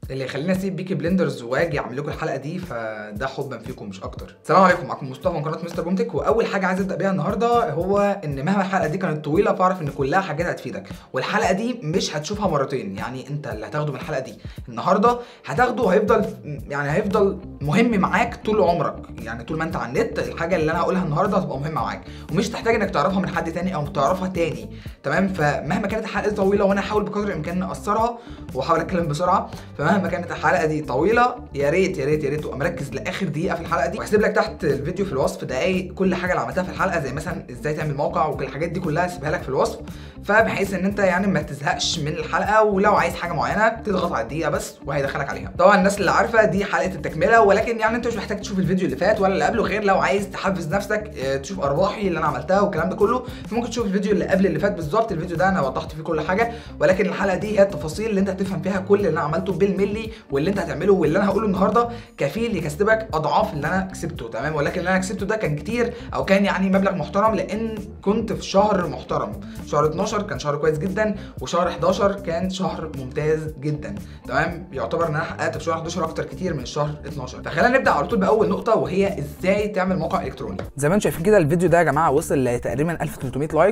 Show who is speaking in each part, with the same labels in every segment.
Speaker 1: اللي يخليني اسيب بيكي بلندرز واجي اعمل لكم الحلقه دي فده حبا فيكم مش اكتر السلام عليكم معكم مصطفى من قناه مستر بومتك واول حاجه عايز ابدا بيها النهارده هو ان مهما الحلقه دي كانت طويله فاعرف ان كلها حاجات هتفيدك والحلقه دي مش هتشوفها مرتين يعني انت اللي هتاخده من الحلقه دي النهارده هتاخده هيفضل يعني هيفضل مهم معاك طول عمرك يعني طول ما انت على النت الحاجه اللي انا هقولها النهارده هتبقى مهمه معاك ومش تحتاج انك تعرفها من حد تاني او تعرفها تاني تمام فمهما كانت الحلقه دي طويله وانا هحاول بقدر الامكان اقصرها واحاول اتكلم بسرعه فمهما كانت الحلقه دي طويله يا ريت يا ريت يا ريت تبقى مركز لاخر دقيقه في الحلقه دي وهسيب لك تحت الفيديو في الوصف دقايق كل حاجه اللي عملتها في الحلقه زي مثلا ازاي تعمل موقع وكل الحاجات دي كلها هسيبها لك في الوصف فبحيث ان انت يعني ما تزهقش من الحلقه ولو عايز حاجه معينه تضغط على الدقيقه بس وهيدخلك عليها طبعا الناس اللي عارفه دي حلقه التكمله ولكن يعني انت مش محتاج تشوف الفيديو اللي فات ولا اللي قبله غير لو عايز تحفز نفسك اه، تشوف ارباحي اللي انا عملتها والكلام ده كله فممكن تشوف الفيديو اللي قبل اللي فات بالظبط الفيديو ده انا وضحت فيه كل حاجه ولكن الحلقه دي هي التفاصيل اللي انت هتفهم فيها كل اللي انا عملته بالملي واللي انت هتعمله واللي انا هقوله النهارده كفيل يكسبك اضعاف اللي انا كسبته تمام ولكن اللي انا كسبته ده كان كتير او كان يعني مبلغ محترم لان كنت في شهر محترم شهر 12 كان شهر كويس جدا وشهر 11 كان شهر ممتاز جدا تمام يعتبر ان انا حققت في شهر 11 اكتر كتير من شهر 12 فخلينا نبدا على طول باول نقطه وهي ازاي تعمل موقع الكتروني
Speaker 2: زي ما انتم شايفين كده الفيديو ده يا جماعه وصل لتقريبا 1300 لايك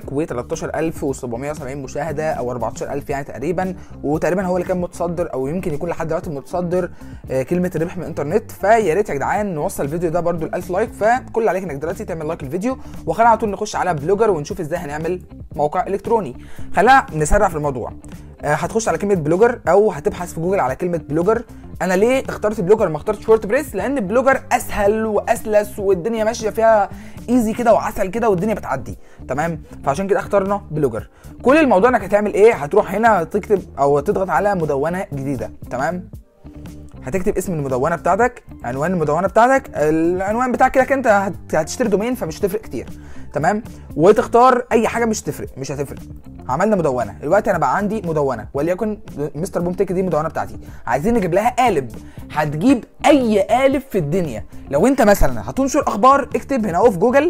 Speaker 2: و13770 مشاهده او 14000 يعني تقريبا وتقريبا هو اللي كان متصدر او يمكن يكون لحد دلوقتي متصدر آه، كلمه الربح من الانترنت فيا ريت يا جدعان نوصل الفيديو ده برده ل 1000 لايك فكل اللي عليك انك دلوقتي تعمل لايك الفيديو وخلينا على طول نخش على بلوجر ونشوف ازاي هنعمل موقع الكتروني خلينا نسرع في الموضوع آه، هتخش على كلمه بلوجر او هتبحث في جوجل على كلمه بلوجر انا ليه اخترت بلوجر ما اخترتش وورد بريس لان بلوجر اسهل واسلس والدنيا ماشيه فيها ايزي كده وعسل كده والدنيا بتعدي تمام فعشان كده اخترنا بلوجر كل الموضوع انك هتعمل ايه هتروح هنا تكتب او تضغط على مدونه جديده تمام هتكتب اسم المدونه بتاعتك عنوان المدونه بتاعتك العنوان بتاعك كده كده انت هت- هتشتري دومين فمش هتفرق كتير تمام وتختار اي حاجه مش تفرق مش هتفرق عملنا مدونه دلوقتي انا بقى عندي مدونه وليكن مستر بومتك دي المدونه بتاعتي عايزين نجيب لها قالب هتجيب اي قالب في الدنيا لو انت مثلا هتنشر اخبار اكتب هنا اهو في جوجل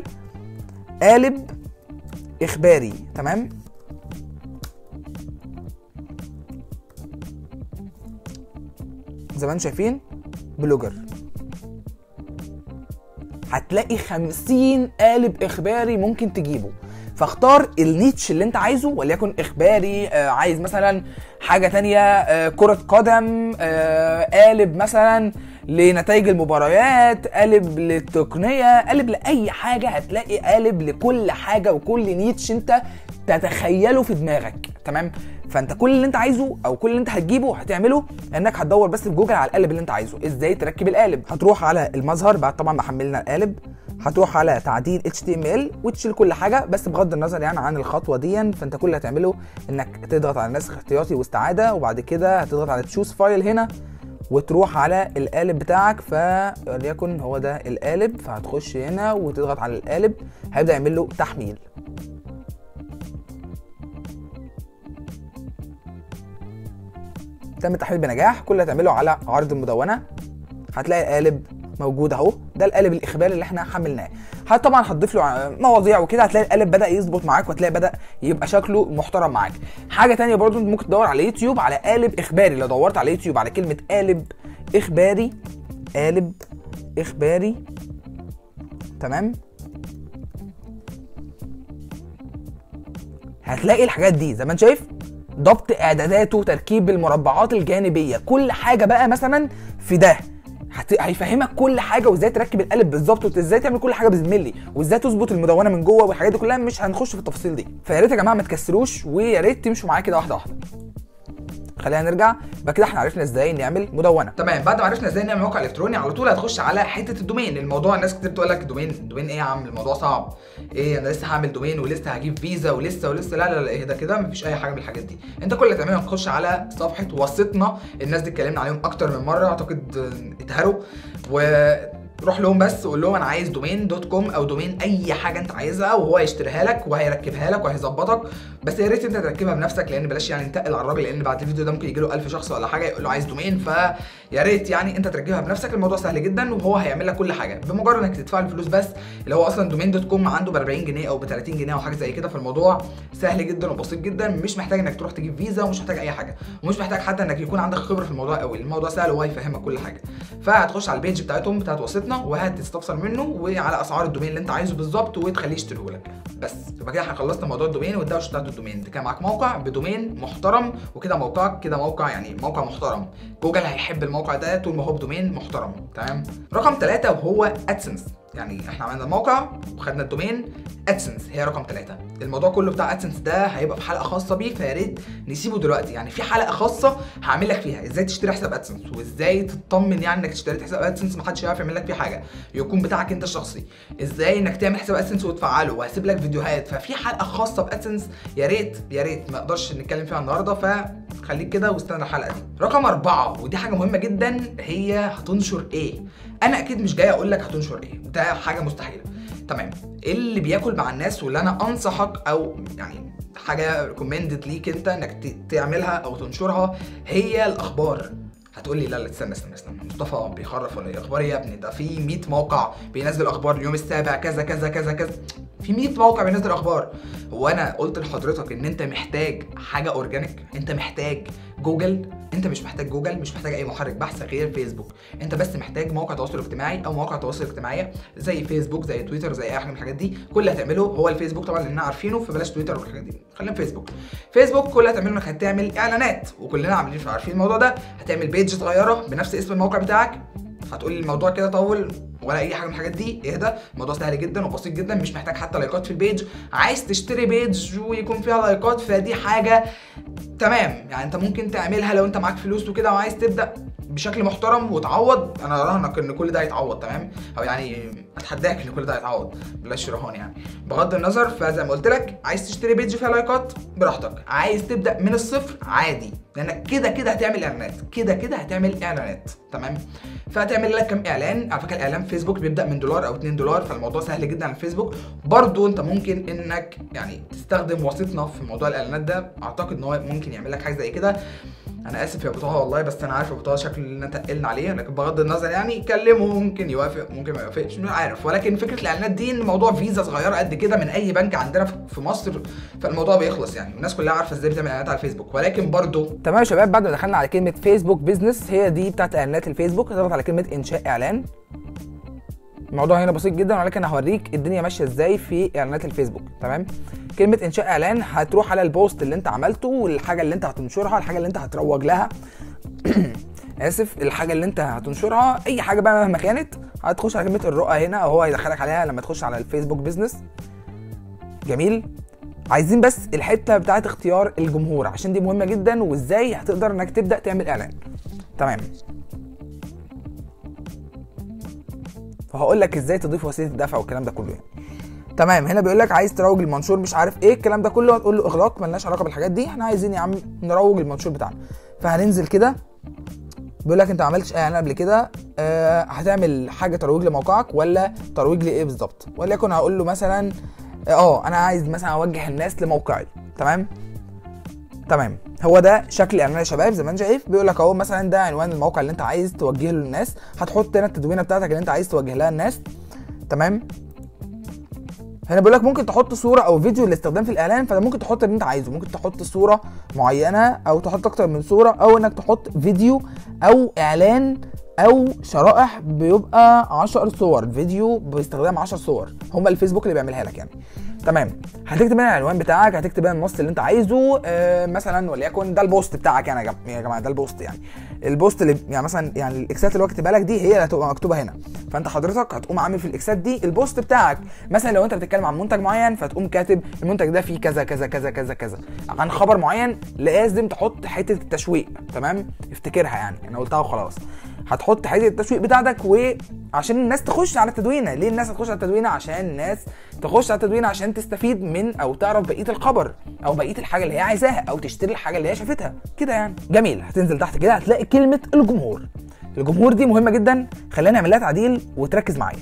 Speaker 2: قالب اخباري تمام زي ما انتم شايفين بلوجر هتلاقي 50 قالب اخباري ممكن تجيبه فاختار النيتش اللي انت عايزه وليكن اخباري آه عايز مثلا حاجه تانية آه كره قدم آه قالب مثلا لنتائج المباريات قالب للتقنيه قالب لاي حاجه هتلاقي قالب لكل حاجه وكل نيتش انت تتخيله في دماغك تمام فانت كل اللي انت عايزه او كل اللي انت هتجيبه هتعمله انك هتدور بس في جوجل على القالب اللي انت عايزه ازاي تركب القالب هتروح على المظهر بعد طبعا ما حملنا القالب هتروح على تعديل HTML وتشيل كل حاجه بس بغض النظر يعني عن الخطوه دي فانت كل اللي هتعمله انك تضغط على نسخ احتياطي واستعاده وبعد كده هتضغط على تشوز فايل هنا وتروح على القالب بتاعك فليكن هو ده القالب فهتخش هنا وتضغط على القالب هيبدا يعمل له تحميل تم التحميل بنجاح كل اللي هتعمله على عرض المدونه هتلاقي القالب موجود اهو ده القالب الاخباري اللي احنا حملناه هت طبعا هتضيف له ع- مواضيع وكده هتلاقي القالب بدا يظبط معاك وهتلاقي بدا يبقى شكله محترم معاك حاجه تانية برضو انت ممكن تدور على يوتيوب على قالب اخباري لو دورت على يوتيوب على كلمه قالب اخباري قالب اخباري تمام هتلاقي الحاجات دي زي ما انت شايف ضبط اعداداته تركيب المربعات الجانبيه كل حاجه بقى مثلا في ده هت... هيفهمك كل حاجه وازاي تركب القالب بالظبط وازاي تعمل كل حاجه بالملي وازاي تظبط المدونه من جوه والحاجات دي كلها مش هنخش في التفاصيل دي فيا ريت يا جماعه ما تكسروش ويا ريت تمشوا معايا كده واحده واحده خلينا نرجع يبقى كده احنا عرفنا ازاي نعمل مدونه
Speaker 1: تمام بعد ما عرفنا ازاي نعمل موقع الكتروني على طول هتخش على حته الدومين الموضوع الناس كتير بتقول لك دومين دومين ايه يا عم الموضوع صعب ايه انا لسه هعمل دومين ولسه هجيب فيزا ولسه ولسه لا لا لا ايه ده كده مفيش اي حاجه من الحاجات دي انت كل اللي تعمله تخش على صفحه وسطنا الناس دي اتكلمنا عليهم اكتر من مره اعتقد آه، اتهروا و روح لهم بس وقول لهم انا عايز دومين دوت كوم او دومين اي حاجه انت عايزها وهو هيشتريها لك وهيركبها لك وهيظبطك بس يا ريت انت تركبها بنفسك لان بلاش يعني نتقل على الراجل لان بعد الفيديو ده ممكن يجي له 1000 شخص ولا حاجه يقول له عايز دومين فيا ريت يعني انت تركبها بنفسك الموضوع سهل جدا وهو هيعمل لك كل حاجه بمجرد انك تدفع له فلوس بس اللي هو اصلا دومين دوت كوم عنده ب 40 جنيه او ب 30 جنيه او حاجه زي كده فالموضوع سهل جدا وبسيط جدا مش محتاج انك تروح تجيب فيزا ومش محتاج اي حاجه ومش محتاج حتى انك يكون عندك خبره في الموضوع قوي الموضوع سهل وهو هيفهمك كل حاجه فهتخش على البيج بتاعتهم بتاعت وسيطنا وهتستفسر منه وعلى اسعار الدومين اللي انت عايزه بالظبط وتخليه يشتريه لك بس يبقى كده احنا خلصنا موضوع الدومين والدوشه بتاعت الدومين انت كده معاك موقع بدومين محترم وكده موقعك كده موقع يعني موقع محترم جوجل هيحب الموقع ده طول ما هو بدومين محترم تمام رقم ثلاثة وهو ادسنس يعني احنا عملنا الموقع وخدنا الدومين ادسنس هي رقم ثلاثة الموضوع كله بتاع ادسنس ده هيبقى في حلقه خاصه بيه فيا ريت نسيبه دلوقتي يعني في حلقه خاصه هعمل لك فيها ازاي تشتري حساب ادسنس وازاي تطمن يعني انك اشتريت حساب ادسنس محدش يعرف يعمل لك فيه حاجه يكون بتاعك انت الشخصي ازاي انك تعمل حساب ادسنس وتفعله وهسيب لك فيديوهات ففي حلقه خاصه بادسنس يا ريت يا ريت ما اقدرش نتكلم فيها النهارده فخليك كده واستنى الحلقه دي رقم أربعة ودي حاجه مهمه جدا هي هتنشر ايه انا اكيد مش جاي اقول لك هتنشر ايه ده حاجه مستحيله تمام اللي بياكل مع الناس واللي انا انصحك او يعني حاجه ريكومندد ليك انت انك ت- تعملها او تنشرها هي الاخبار هتقول لي لا لا استنى استنى استنى مصطفى بيخرف ولا ايه اخبار إيه يا ابني ده في 100 موقع بينزل اخبار اليوم السابع كذا كذا كذا كذا في 100 موقع بينزل اخبار هو انا قلت لحضرتك ان انت محتاج حاجه اورجانيك انت محتاج جوجل انت مش محتاج جوجل مش محتاج اي محرك بحث غير فيسبوك انت بس محتاج موقع تواصل اجتماعي او مواقع تواصل اجتماعيه زي فيسبوك زي تويتر زي اي حاجه من الحاجات دي كل اللي هتعمله هو الفيسبوك طبعا لاننا عارفينه فبلاش تويتر والحاجات دي خلينا في فيسبوك فيسبوك كل اللي هتعمله انك هتعمل اعلانات وكلنا عاملين عارفين الموضوع ده هتعمل بيج صغيره بنفس اسم الموقع بتاعك هتقول لي الموضوع كده طول ولا اي حاجه من الحاجات دي اهدى الموضوع سهل جدا وبسيط جدا مش محتاج حتى لايكات في البيج عايز تشتري بيج ويكون فيها لايكات فدي حاجه تمام يعني انت ممكن تعملها لو انت معاك فلوس وكده وعايز تبدا بشكل محترم وتعوض انا اراهنك ان كل ده هيتعوض تمام او يعني اتحداك ان كل ده هيتعوض بلاش رهان يعني بغض النظر فزي ما قلت لك عايز تشتري بيج فيها لايكات براحتك عايز تبدا من الصفر عادي لانك كده كده هتعمل اعلانات كده كده هتعمل اعلانات تمام فهتعمل لك كام اعلان على فكره الاعلان فيسبوك بيبدا من دولار او 2 دولار فالموضوع سهل جدا على الفيسبوك برضو انت ممكن انك يعني تستخدم وسيطنا في موضوع الاعلانات ده اعتقد ان هو ممكن يعمل لك حاجه زي كده انا اسف يا ابو طه والله بس انا عارف ابو طه شكله ان تقلنا عليه لكن بغض النظر يعني كلمه ممكن يوافق ممكن ما يوافقش مش عارف ولكن فكره الاعلانات دي ان موضوع فيزا صغيره قد كده من اي بنك عندنا في- في مصر فالموضوع بيخلص يعني الناس كلها عارفه ازاي بتعمل اعلانات على الفيسبوك ولكن برضو
Speaker 2: تمام يا شباب بعد ما دخلنا على كلمه فيسبوك بيزنس هي دي بتاعت اعلانات الفيسبوك هتضغط على كلمه انشاء اعلان الموضوع هنا بسيط جدا ولكن هوريك الدنيا ماشيه ازاي في اعلانات الفيسبوك تمام كلمه انشاء اعلان هتروح على البوست اللي انت عملته والحاجه اللي انت هتنشرها الحاجه اللي انت هتروج لها اسف الحاجه اللي انت هتنشرها اي حاجه بقى مهما كانت هتخش على كلمه الرؤى هنا وهو هيدخلك عليها لما تخش على الفيسبوك بيزنس جميل عايزين بس الحته بتاعت اختيار الجمهور عشان دي مهمه جدا وازاي هتقدر انك تبدا تعمل اعلان تمام فهقول لك ازاي تضيف وسيله الدفع والكلام ده كله يعني تمام هنا بيقول لك عايز تروج المنشور مش عارف ايه الكلام ده كله هتقول له اغلاق ملناش علاقه بالحاجات دي احنا عايزين يا عم نروج المنشور بتاعنا فهننزل كده بيقول لك انت ما عملتش اي اعلان قبل كده آه هتعمل حاجه ترويج لموقعك ولا ترويج لايه بالظبط وليكن هقول له مثلا اه انا عايز مثلا اوجه الناس لموقعي تمام تمام هو ده شكل الاعلان يا شباب زي ما انت شايف بيقول لك اهو مثلا ده عنوان الموقع اللي انت عايز توجهه للناس هتحط هنا التدوينه بتاعتك اللي انت عايز توجه لها الناس تمام هنا بيقول لك ممكن تحط صوره او فيديو للاستخدام في الاعلان فده ممكن تحط اللي انت عايزه ممكن تحط صوره معينه او تحط اكتر من صوره او انك تحط فيديو او اعلان او شرائح بيبقى 10 صور فيديو باستخدام 10 صور هم الفيسبوك اللي بيعملها لك يعني تمام هتكتب هنا العنوان بتاعك هتكتب هنا النص اللي انت عايزه آه مثلا وليكن ده البوست بتاعك يعني يا جم- يا جماعه ده البوست يعني البوست اللي يعني مثلا يعني الاكسات اللي هو كاتبها لك دي هي اللي هتبقى مكتوبه هنا فانت حضرتك هتقوم عامل في الاكسات دي البوست بتاعك مثلا لو انت بتتكلم عن منتج معين فتقوم كاتب المنتج ده فيه كذا كذا كذا كذا كذا عن خبر معين لازم تحط حته التشويق تمام افتكرها يعني انا قلتها وخلاص هتحط حته التسويق بتاعتك وعشان الناس تخش على التدوينه ليه الناس هتخش على التدوينه عشان الناس تخش على التدوينه عشان تستفيد من او تعرف بقيه الخبر او بقيه الحاجه اللي هي عايزاها او تشتري الحاجه اللي هي شافتها كده يعني جميل هتنزل تحت كده هتلاقي كلمه الجمهور الجمهور دي مهمه جدا خلينا نعمل لها تعديل وتركز معايا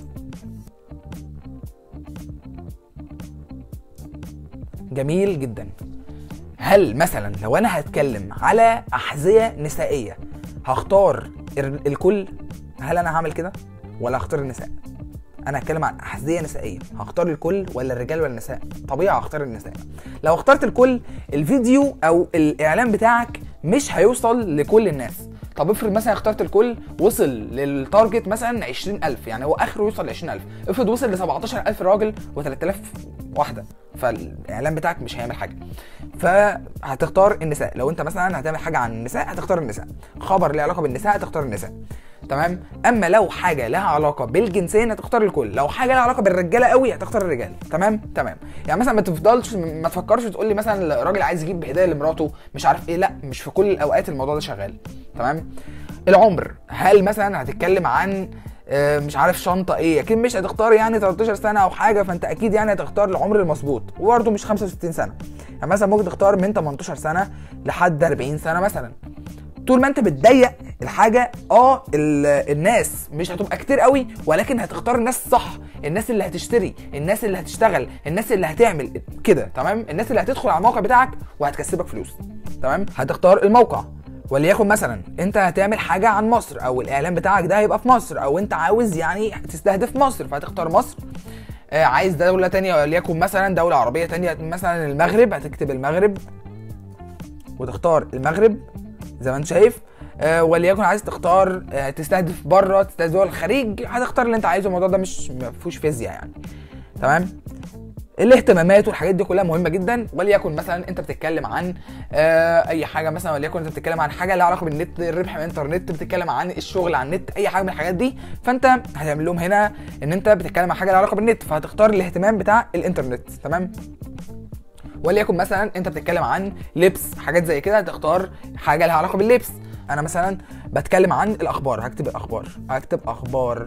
Speaker 2: جميل جدا هل مثلا لو انا هتكلم على احذيه نسائيه هختار ال- الكل هل انا هعمل كده ولا هختار النساء انا هتكلم عن احذيه نسائيه هختار الكل ولا الرجال ولا النساء طبيعي هختار النساء لو اخترت الكل الفيديو او الاعلان بتاعك مش هيوصل لكل الناس طب افرض مثلا اخترت الكل وصل للتارجت مثلا 20000 يعني هو اخره يوصل ل 20000 افرض وصل ل 17000 راجل و3000 واحده فالاعلان بتاعك مش هيعمل حاجه فهتختار النساء لو انت مثلا هتعمل حاجه عن النساء هتختار النساء خبر ليه علاقه بالنساء هتختار النساء تمام اما لو حاجه لها علاقه بالجنسين هتختار الكل لو حاجه لها علاقه بالرجاله قوي هتختار الرجال تمام تمام يعني مثلا ما تفضلش ما تفكرش تقول لي مثلا الراجل عايز يجيب هديه لمراته مش عارف ايه لا مش في كل الاوقات الموضوع ده شغال تمام العمر هل مثلا هتتكلم عن آه، مش عارف شنطه ايه اكيد مش هتختار يعني 13 سنه او حاجه فانت اكيد يعني هتختار العمر المظبوط وبرده مش 65 سنه يعني مثلا ممكن تختار من 18 سنه لحد 40 سنه مثلا طول ما انت بتضيق الحاجه اه ال- الناس مش هتبقى كتير قوي ولكن هتختار الناس صح الناس اللي هتشتري الناس اللي هتشتغل الناس اللي هتعمل كده تمام الناس اللي هتدخل على الموقع بتاعك وهتكسبك فلوس تمام هتختار الموقع وليكن مثلا انت هتعمل حاجه عن مصر او الاعلان بتاعك ده هيبقى في مصر او انت عاوز يعني تستهدف مصر فهتختار مصر آه، عايز دولة تانية وليكن مثلا دولة عربية تانية مثلا المغرب هتكتب المغرب وتختار المغرب زي ما انت شايف آه وليكن عايز تختار آه تستهدف بره تستهدف دول الخليج هتختار اللي انت عايزه الموضوع ده مش ما فيهوش فيزياء يعني تمام الاهتمامات والحاجات دي كلها مهمه جدا وليكن مثلا انت بتتكلم عن آه اي حاجه مثلا وليكن انت بتتكلم عن حاجه لها علاقه بالنت الربح من الانترنت بتتكلم عن الشغل على النت اي حاجه من الحاجات دي فانت هتعمل لهم هنا ان انت بتتكلم عن حاجه لها علاقه بالنت فهتختار الاهتمام بتاع الانترنت تمام وليكن مثلا انت بتتكلم عن لبس حاجات زي كده هتختار حاجه لها علاقه باللبس انا مثلا بتكلم عن الاخبار هكتب الاخبار هكتب اخبار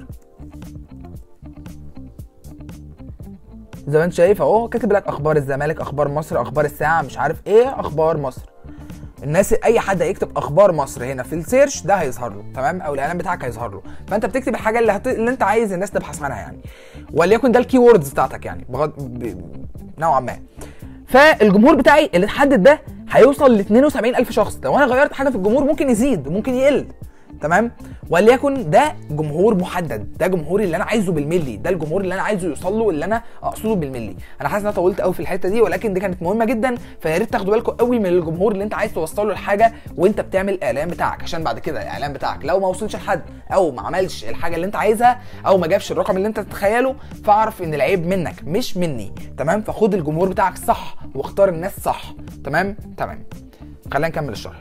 Speaker 2: زي ما انت شايف اهو كاتب لك اخبار الزمالك اخبار مصر اخبار الساعه مش عارف ايه اخبار مصر الناس اي حد هيكتب اخبار مصر هنا في السيرش ده هيظهر له تمام او الاعلان بتاعك هيظهر له فانت بتكتب الحاجه اللي, هت... اللي انت عايز الناس تبحث عنها يعني وليكن ده الكي ووردز بتاعتك يعني بغض ب... نوعا ما فالجمهور بتاعي اللي اتحدد ده هيوصل ل 72000 شخص لو انا غيرت حاجه في الجمهور ممكن يزيد وممكن يقل تمام وليكن ده جمهور محدد ده جمهور اللي انا عايزه بالملي ده الجمهور اللي انا عايزه يوصل له اللي انا اقصده بالملي انا حاسس ان انا طولت قوي في الحته دي ولكن دي كانت مهمه جدا فيا ريت تاخدوا بالكم قوي من الجمهور اللي انت عايز توصله الحاجه وانت بتعمل الاعلان بتاعك عشان بعد كده الاعلان بتاعك لو ما وصلش لحد او ما عملش الحاجه اللي انت عايزها او ما جابش الرقم اللي انت تتخيله فاعرف ان العيب منك مش مني تمام فخد الجمهور بتاعك صح واختار الناس صح تمام تمام خلينا نكمل الشرح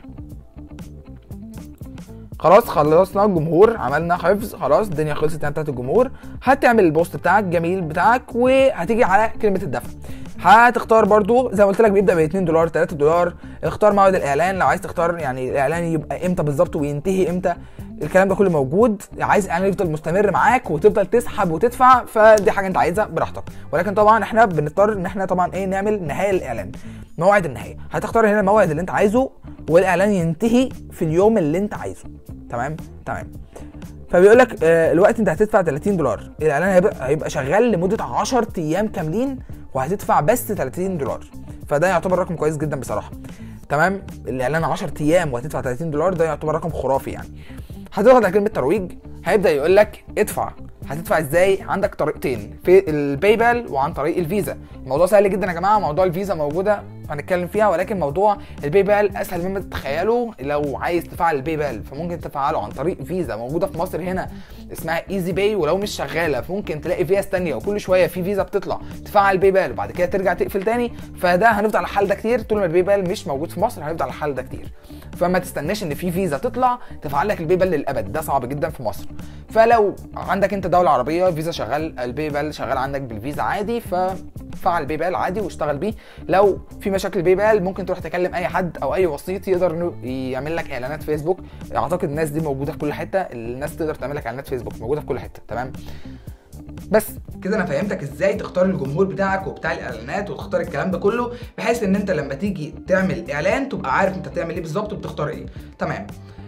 Speaker 2: خلاص خلصنا الجمهور عملنا حفظ خلاص الدنيا خلصت يعني بتاعت الجمهور هتعمل البوست بتاعك جميل بتاعك وهتيجي على كلمه الدفع هتختار برضو زي ما قلت لك بيبدا ب 2 دولار 3 دولار اختار موعد الاعلان لو عايز تختار يعني الاعلان يبقى امتى بالظبط وينتهي امتى الكلام ده كله موجود عايز الاعلان يفضل مستمر معاك وتفضل تسحب وتدفع فدي حاجه انت عايزها براحتك ولكن طبعا احنا بنضطر ان احنا طبعا ايه نعمل نهايه الاعلان موعد النهايه هتختار هنا الموعد اللي انت عايزه والاعلان ينتهي في اليوم اللي انت عايزه تمام تمام فبيقول لك آه، الوقت انت هتدفع 30 دولار الاعلان هيبقى هيبقى شغال لمده 10 ايام كاملين وهتدفع بس 30 دولار فده يعتبر رقم كويس جدا بصراحه تمام الاعلان 10 ايام وهتدفع 30 دولار ده يعتبر رقم خرافي يعني هتضغط على كلمه ترويج هيبدا يقول لك ادفع هتدفع ازاي عندك طريقتين في الباي بال وعن طريق الفيزا الموضوع سهل جدا يا جماعه موضوع الفيزا موجوده هنتكلم فيها ولكن موضوع الباي بال اسهل مما تتخيلوا لو عايز تفعل الباي بال فممكن تفعله عن طريق فيزا موجوده في مصر هنا اسمها ايزي باي ولو مش شغاله فممكن تلاقي فيز تانية وكل شويه في فيزا بتطلع تفعل الباي بال وبعد كده ترجع تقفل تاني فده هنفضل على الحال ده كتير طول ما الباي بال مش موجود في مصر هنفضل على الحال ده كتير فما تستناش ان في فيزا تطلع تفعل لك الباي بال للابد ده صعب جدا في مصر فلو عندك انت دوله عربيه فيزا شغال الباي بال شغال عندك بالفيزا عادي ففعل الباي بال عادي واشتغل بيه لو في مشاكل الباي بال ممكن تروح تكلم اي حد او اي وسيط يقدر انه يعمل لك اعلانات فيسبوك اعتقد الناس دي موجوده في كل حته الناس تقدر تعمل لك اعلانات فيسبوك موجوده في كل حته تمام بس
Speaker 1: كده انا فهمتك ازاي تختار الجمهور بتاعك وبتاع الاعلانات وتختار الكلام ده كله بحيث ان انت لما تيجي تعمل اعلان تبقى عارف انت بتعمل ايه بالظبط وبتختار ايه تمام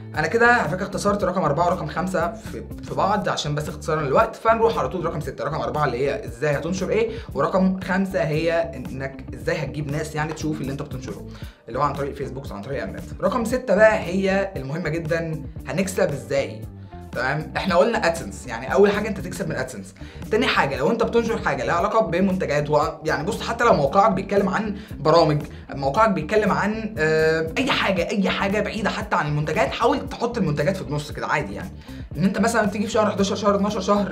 Speaker 1: انا كده على فكره اختصرت رقم أربعة ورقم خمسة في, في بعض عشان بس اختصارا للوقت فنروح على طول رقم ستة رقم أربعة اللي هي ازاي هتنشر ايه ورقم خمسة هي انك ازاي هتجيب ناس يعني تشوف اللي انت بتنشره اللي هو عن طريق فيسبوك وعن طريق النت رقم ستة بقى هي المهمة جدا هنكسب ازاي تمام احنا قلنا ادسنس يعني اول حاجه انت تكسب من ادسنس تاني حاجه لو انت بتنشر حاجه لها علاقه بمنتجات و... يعني بص حتى لو موقعك بيتكلم عن برامج موقعك بيتكلم عن اه اي حاجه اي حاجه بعيده حتى عن المنتجات حاول تحط المنتجات في النص كده عادي يعني ان انت مثلا تيجي في شهر 11 شهر 12 شهر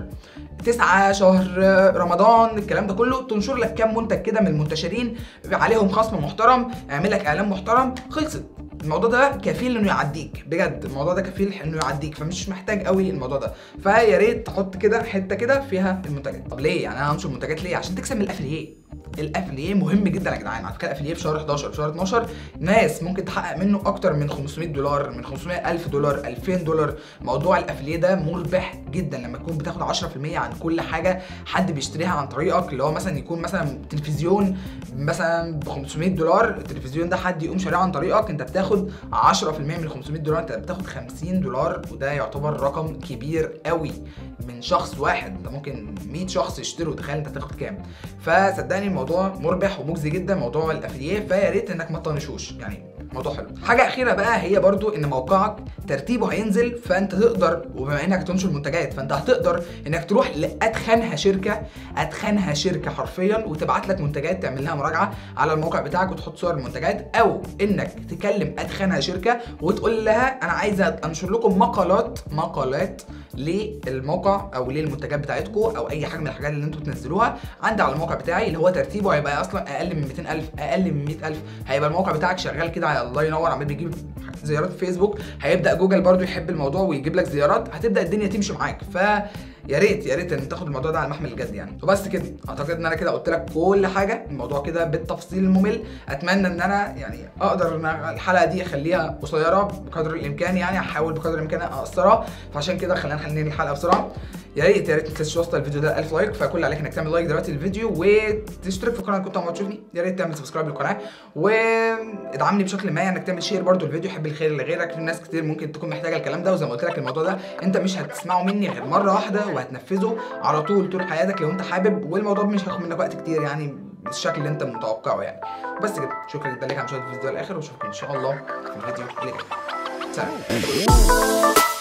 Speaker 1: 9 شهر رمضان الكلام ده كله تنشر لك كام منتج كده من المنتشرين عليهم خصم محترم اعمل لك اعلان محترم خلصت الموضوع ده كفيل انه يعديك بجد الموضوع ده كفيل انه يعديك فمش محتاج قوي الموضوع ده فيا ريت تحط كده حته كده فيها المنتجات طب ليه يعني انا هنشر منتجات ليه عشان تكسب من الافلييه الافلييه مهم جدا يا جدعان على فكره الافلييه في شهر 11 في شهر 12 ناس ممكن تحقق منه اكتر من 500 دولار من 500 الف دولار 2000 دولار موضوع الافلييه ده مربح جدا لما تكون بتاخد 10% عن كل حاجه حد بيشتريها عن طريقك اللي هو مثلا يكون مثلا تلفزيون مثلا ب 500 دولار التلفزيون ده حد يقوم شاريه عن طريقك انت بتاخد 10% من 500 دولار انت بتاخد 50 دولار وده يعتبر رقم كبير قوي من شخص واحد انت ممكن 100 شخص يشتروا تخيل انت تاخد كام فصدقني الموضوع مربح ومجزي جدا موضوع الافلييه فيا ريت انك ما تطنشوش يعني موضوع حلو حاجه اخيره بقى هي برضو ان موقعك ترتيبه هينزل فانت تقدر وبما انك تنشر منتجات فانت هتقدر انك تروح لاتخنها شركه اتخنها شركه حرفيا وتبعت لك منتجات تعمل لها مراجعه على الموقع بتاعك وتحط صور المنتجات او انك تكلم اتخنها شركه وتقول لها انا عايزه انشر لكم مقالات مقالات للموقع او للمنتجات بتاعتكم او اي حاجه من الحاجات اللي انتوا تنزلوها عندي على الموقع بتاعي اللي هو ترتيبه هيبقى اصلا اقل من 200000 اقل من 100000 هيبقى الموقع بتاعك شغال كده الله ينور عمال بيجيب زيارات في فيسبوك هيبدا جوجل برضو يحب الموضوع ويجيب لك زيارات هتبدا الدنيا تمشي معاك ف يا ريت يا ريت ان تاخد الموضوع ده على محمل الجد يعني وبس كده اعتقد ان انا كده قلت لك كل حاجه الموضوع كده بالتفصيل الممل اتمنى ان انا يعني اقدر ان الحلقه دي اخليها قصيره بقدر الامكان يعني احاول بقدر الامكان اقصرها فعشان كده خلينا نخلي الحلقه بسرعه يا ريت يا ريت ما تنساش توصل الفيديو ده 1000 لايك فكل عليك انك تعمل لايك دلوقتي للفيديو وتشترك في القناه كنت عمال تشوفني يا ريت تعمل سبسكرايب للقناه وادعمني بشكل ما انك تعمل شير برده الفيديو حب الخير لغيرك في ناس كتير ممكن تكون محتاجه الكلام ده وزي ما قلت لك الموضوع ده انت مش هتسمعه مني غير مره واحده وهتنفذه على طول طول حياتك لو انت حابب والموضوع مش هياخد منك وقت كتير يعني بالشكل اللي انت متوقعه يعني بس كده شكرا جدا لك على مشاهده الفيديو للاخر واشوفك ان شاء الله في الفيديو اللي جاي سلام